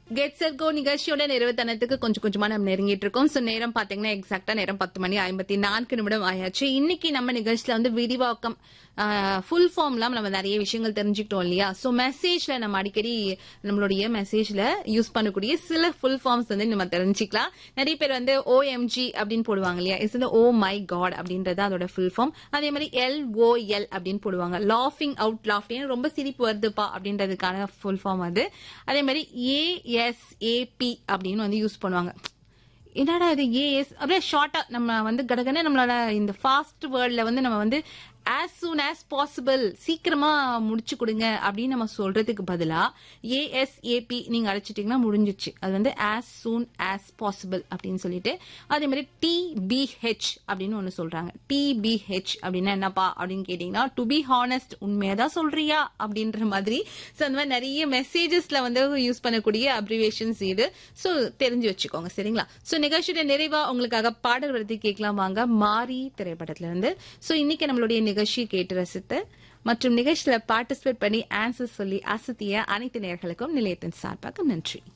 get set go நிகழ்ச்சியோட நிறைவுத்தனத்துக்கு கொஞ்சம் கொஞ்சமா நம்ம நெருங்கிட்டு இருக்கோம் சோ நேரம் பாத்தீங்கன்னா எக்ஸாக்டா நேரம் பத்து மணி ஐம்பத்தி நான்கு நிமிடம் ஆயாச்சு இன்னைக்கு நம்ம நிகழ்ச்சியில வந்து விரிவாக்கம் ஃபுல் ஃபார்ம்லாம் நம்ம நிறைய விஷயங்கள் தெரிஞ்சுக்கிட்டோம் இல்லையா சோ மெசேஜ்ல நம்ம அடிக்கடி நம்மளுடைய மெசேஜ்ல யூஸ் பண்ணக்கூடிய சில ஃபுல் ஃபார்ம்ஸ் வந்து நம்ம தெரிஞ்சுக்கலாம் நிறைய பேர் வந்து ஓஎம்ஜி அப்படின்னு போடுவாங்க இல்லையா இட்ஸ் வந்து ஓ மை காட் அப்படின்றது அதோட ஃபுல் ஃபார்ம் அதே மாதிரி எல் ஓ எல் அப்படின்னு போடுவாங்க லாஃபிங் அவுட் லாஃப்டிங் ரொம்ப சிரிப்பு வருதுப்பா அப்படின்றதுக்கான ஃபுல் ஃபார்ம் அது அதே மாதிரி ஏஎஸ்ஏபி அப்படின்னு வந்து யூஸ் பண்ணுவாங்க என்னடா இது ஏஎஸ் அப்படியே ஷார்ட்டா நம்ம வந்து கடகன நம்மளோட இந்த ஃபாஸ்ட் வேர்ல்ட்ல வந்து நம்ம வந்து as soon as possible சீக்கிரமா முடிச்சு கொடுங்க அப்படின்னு நம்ம சொல்றதுக்கு பதிலா ஏஎஸ்ஏபி நீங்க அழைச்சிட்டீங்கன்னா முடிஞ்சிச்சு அது வந்து as soon as possible அப்படின்னு சொல்லிட்டு அதே மாதிரி டிபிஹெச் அப்படின்னு ஒன்னு சொல்றாங்க டிபிஹெச் அப்படின்னா என்னப்பா அப்படின்னு கேட்டீங்கன்னா டு பி ஹானஸ்ட் உண்மையதான் சொல்றியா அப்படின்ற மாதிரி ஸோ அந்த மாதிரி நிறைய மெசேஜஸ்ல வந்து யூஸ் பண்ணக்கூடிய அப்ரிவேஷன்ஸ் இது ஸோ தெரிஞ்சு வச்சுக்கோங்க சரிங்களா ஸோ நிகழ்ச்சியோட நிறைவா உங்களுக்காக பாடல் வருது கேட்கலாம் வாங்க மாரி திரைப்படத்துல இருந்து ஸோ இன்னைக்கு நம்மளுடைய நிகழ்ச்சியை கேட்டு ரசித்து மற்றும் நிகழ்ச்சியில பார்ட்டிசிபேட் பண்ணி ஆன்சர் சொல்லி அசத்திய அனைத்து நேர்களுக்கும் நிலையத்தின் சார்பாக நன்றி